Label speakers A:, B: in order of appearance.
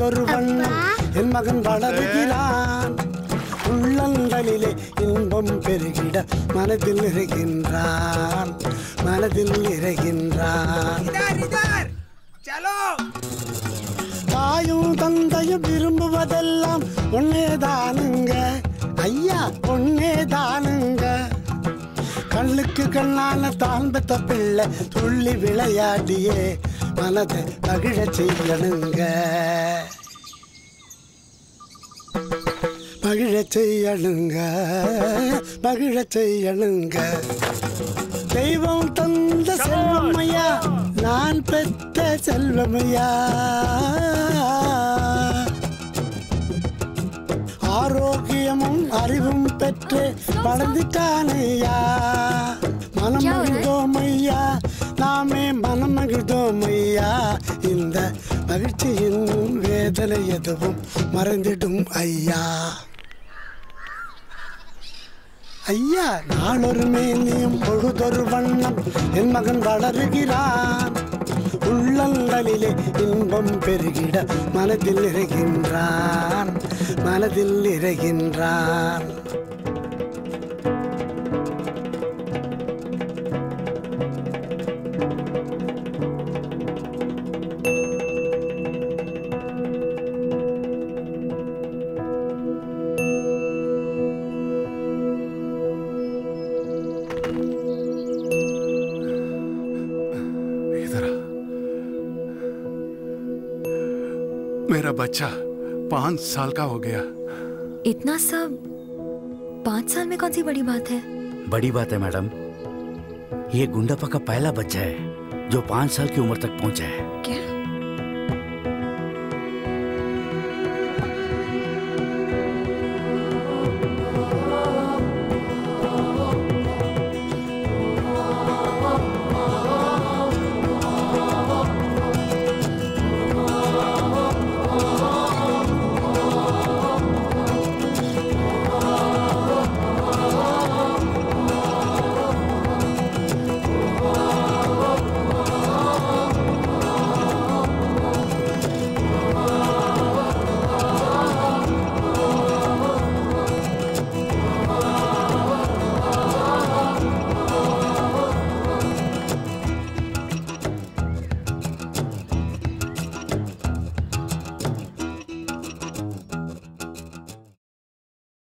A: பொழுதொரு வண்ணம் என் மகன் வளருகிறான் உள்ளங்களிலே இன்பம் பெருகிட மனதில் நிறைகின்றான் மனதில் நிறைகின்றான் தாயும் தந்தையும் விரும்புவதெல்லாம் ஒன்னே தானுங்க ஐயா ஒன்னே தானுங்க கண்ணுக்கு கண்ணான தான் பெத்த பிள்ளை துள்ளி விளையாடியே மனதை மகிழ செய்யணுங்க மகிழ செய்யணுங்க மகிழ செய்யணுங்க தெய்வம் தந்த செல்வமையா நான் பெற்ற செல்வமையா ஆரோக்கியமும் அறிவும் பெற்று வளர்ந்துட்டானையா மனம் மகிழ்ந்தோம் ஐயா நாமே மனம் மகிழ்ந்தோம் ஐயா இந்த மகிழ்ச்சியின் வேதனை எதுவும் மறைந்திடும் ஐயா ஐயா நாளொரு மேனியும் பொழுதொரு வண்ணம் என் மகன் வளருகிறான் உள்ளங்களிலே இன்பம் பெருகிட மனதில் நிறைகின்றான் மனதில் நிறைகின்றான்
B: इधर आ। मेरा बच्चा पांच साल का हो गया
C: इतना सब पाँच साल में कौन सी बड़ी बात है
D: बड़ी बात है मैडम ये गुंडापा का पहला बच्चा है जो पाँच साल की उम्र तक पहुंचा है
C: क्या